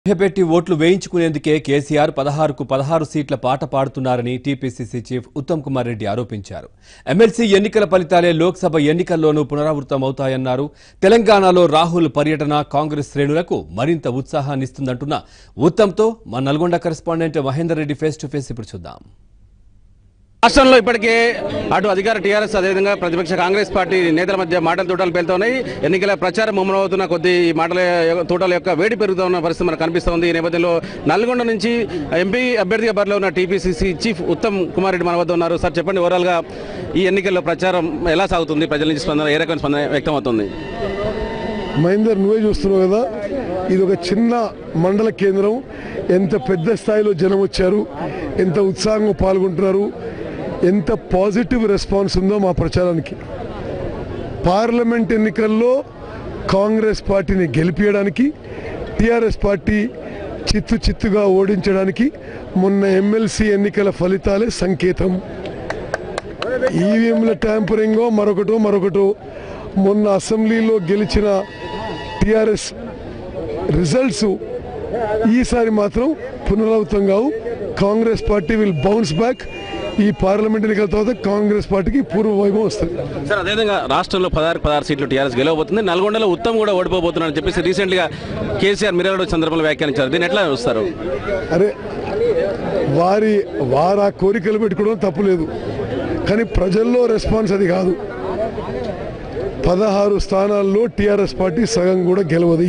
పెట్టి ఓట్లు వేయించుకునేందుకే కేసీఆర్ పదహారుకు పదహారు సీట్ల పాట పాడుతున్నారని టీపీసీసీ చీఫ్ ఉత్తమ్ కుమార్ రెడ్డి ఆరోపించారు ఎమ్మెల్సీ ఎన్నికల ఫలితాలే లోక్సభ ఎన్నికల్లోనూ పునరావృతమవుతాయన్నారు తెలంగాణలో రాహుల్ పర్యటన కాంగ్రెస్ శ్రేణులకు మరింత ఉత్సాహాన్నిస్తుందంటున్న ఉత్తమ్తో మా Nalgonda correspondent Mahender Reddy face to face ఇప్పుడు చూద్దాం రాష్ట్రంలో ఇప్పటికే అటు అధికార టీఆర్ఎస్ అదేవిధంగా ప్రతిపక్ష కాంగ్రెస్ పార్టీ నేతల మధ్య మాటల తూటాలు పేలుతున్నాయి ఎన్నికల ప్రచారం ముమ్మరవుతున్న కొద్ది ఈ మాటల యొక్క- తూటాల యొక్క వేడి పెరుగుతున్న పరిస్థితి మనకు కనిపిస్తోంది ఈ నేపథ్యంలో నల్గొండ నుంచి ఎంపీ అభ్యర్థిగా బరిలో ఉన్న టీపీసీసీ చీఫ్ ఉత్తమ్ కుమార్ రెడ్డి మన వద్ద ఉన్నారు సార్ చెప్పండి ఓవరాల్ గా ఈ ఎన్నికల్లో ప్రచారం ఎలా సాగుతుంది ప్రజల నుంచి స్పందన ఏ రకమైన స్పందన వ్యక్తం అవుతుంది మహేందర్ నువ్వే చూస్తున్నావు కదా ఇది ఒక చిన్న మండల కేంద్రం ఎంత పెద్ద స్థాయిలో జనం వచ్చారు ఎంత ఉత్సాహంగా పాల్గొంటున్నారు ఎంత పాజిటివ్ రెస్పాన్స్ ఉందో మా ప్రచారానికి పార్లమెంట్ ఎన్నికల్లో కాంగ్రెస్ పార్టీని గెలిపించడానికి టీఆర్ఎస్ పార్టీ చిత్తు చిత్తుగా ఓడించడానికి మొన్న ఎమ్మెల్సీ ఎన్నికల ఫలితాలే సంకేతం ఈవీఎంల ట్యాంపరింగో మరొకటో మరొకటో మొన్న అసెంబ్లీలో గెలిచిన టిఆర్ఎస్ రిజల్ట్స్ ఈసారి మాత్రం పునరావృతం కావు Congress party will bounce back ఈ పార్లమెంట్ ఎన్నికల తర్వాత కాంగ్రెస్ పార్టీకి పూర్వ వైభవం వస్తుంది సార్ అదేవిధంగా రాష్ట్రంలో పదహారు పదహారు సీట్లు టీఆర్ఎస్ గెలవబోతుంది నల్గొండలో ఉత్తమ్ కూడా ఓడిపోబోతున్నారని చెప్పేసి రీసెంట్ గా కేసీఆర్ మిర్యాలగూడ సందర్భంలో వ్యాఖ్యానించారు దీన్ని ఎట్లా చూస్తారు అరే వారి వారు ఆ కోరికలు పెట్టుకోవడం తప్పులేదు కానీ ప్రజల్లో రెస్పాన్స్ అది కాదు పదహారు స్థానాల్లో టీఆర్ఎస్ పార్టీ సగం కూడా గెలవది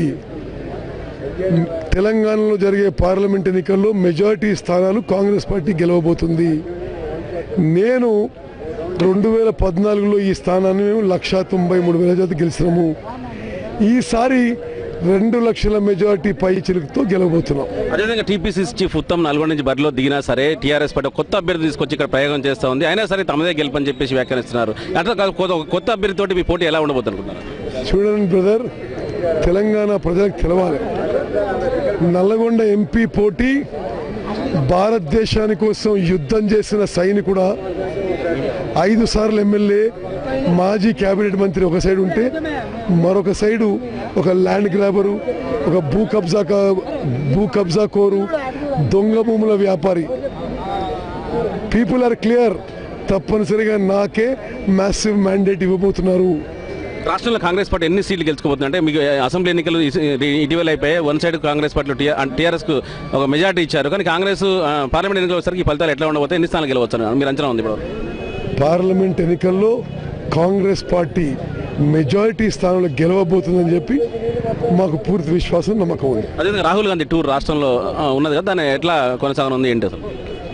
తెలంగాణలో జరిగే పార్లమెంట్ ఎన్నికల్లో మెజారిటీ స్థానాలు కాంగ్రెస్ పార్టీ గెలవబోతుంది నేను రెండు వేల పద్నాలుగులో ఈ స్థానాన్ని మేము లక్షా తొంభై మూడు వేల జాతి గెలిచినాము ఈసారి రెండు లక్షల మెజారిటీ పై చిలుకుతో గెలవబోతున్నాం అదేవిధంగా టీపీసీ చీఫ్ ఉత్తమ్ నల్గొండ నుంచి బరిలో దిగినా సరే టీఆర్ఎస్ పార్టీ ఒక కొత్త అభ్యర్థి తీసుకొచ్చి ఇక్కడ ప్రయోగం చేస్తా ఉంది అయినా సరే తమదే గెలుపని చెప్పేసి వ్యాఖ్యానిస్తున్నారు అట్లా కాదు, కొత్త- ఒక కొత్త అభ్యర్థితోటి మీ పోటీ ఎలా ఉండబోతుంది అనుకుంటున్నారు చూడండి బ్రదర్ తెలంగాణ ప్రజలకు తెలవాలి నల్లగొండ ఎంపీ పోటీ భారతదేశాని కోసం యుద్ధం చేసిన సైనికుడా ఐదు సార్లు ఎమ్మెల్యే మాజీ కేబినెట్ మంత్రి ఒక సైడ్ ఉంటే మరొక సైడు ఒక ల్యాండ్ గ్రాబరు ఒక భూ కబ్జా కా- భూ కబ్జా కోరు దొంగ భూముల వ్యాపారి పీపుల్ ఆర్ క్లియర్ తప్పనిసరిగా నాకే మ్యాసివ్ మ్యాండేట్ ఇవ్వబోతున్నారు రాష్ట్రంలో కాంగ్రెస్ పార్టీ ఎన్ని సీట్లు గెలుచుకోబోతుంది అంటే మీకు అసెంబ్లీ ఎన్నికలు ఇస్- ఇటీవల అయిపోయాయి వన్ సైడ్ కాంగ్రెస్ పార్టీలో టీఆర్ఎస్ కు ఒక మెజార్టీ ఇచ్చారు కానీ కాంగ్రెస్ ఆ, పార్లమెంట్ ఎన్నికలు వచ్చేసరికి ఈ ఫలితాలు ఎట్లా ఉండబోతాయి ఎన్ని స్థానాలు గెలవచ్చు మీరు అంచనా ఉంది ఇప్పుడు పార్లమెంట్ ఎన్నికల్లో కాంగ్రెస్ పార్టీ మెజారిటీ స్థానంలో గెలవబోతుందని చెప్పి మాకు పూర్తి విశ్వాసం నమ్మకం ఉంది అదేవిధంగా రాహుల్ గాంధీ టూర్ రాష్ట్రంలో ఆ, ఉన్నది కదా దాన్ని ఎట్లా కొనసాగనుంది ఏంటి అసలు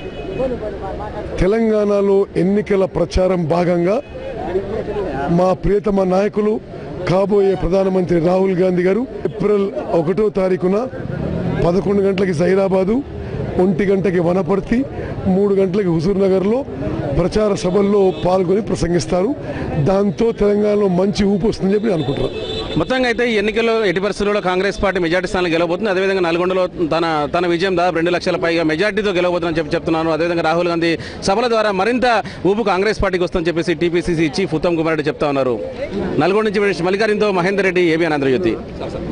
తెలంగాణలో ఎన్నికల ప్రచారం భాగంగా మా ప్రియతమ నాయకులు కాబోయే ప్రధానమంత్రి రాహుల్ గాంధీ గారు ఏప్రిల్ ఒకటో తారీఖున పదకొండు గంటలకి జైరాబాదు ఒంటి గంటకి వనపర్తి మూడు గంటలకి హుజూర్ నగర్లో ప్రచార సభల్లో పాల్గొని ప్రసంగిస్తారు దాంతో తెలంగాణలో మంచి ఊపు వస్తుందని చెప్పి నేను అనుకుంటున్నాను మొత్తంగా అయితే ఈ ఎన్నికల్లో ఎట్టి పరిస్థితుల్లో కాంగ్రెస్ పార్టీ మెజార్టీ స్థానాలు గెలవబోతుంది అదేవిధంగా నల్గొండలో తన తన విజయం దాదాపు రెండు లక్షల పైగా మెజార్టీతో గెలవబోతుందని చెప్పి చెప్తున్నాను అదేవిధంగా రాహుల్ గాంధీ సభల ద్వారా మరింత ఊపు కాంగ్రెస్ పార్టీకి వస్తుందని చెప్పేసి టీపీసీసీ చీఫ్ ఉత్తమ్ కుమార్ రెడ్డి చెప్తా ఉన్నారు నల్గొండ నుంచి మల్లికార్జునతో మహేందర్ రెడ్డి ఏబిఎన్ ఆంధ్రజ్యోతి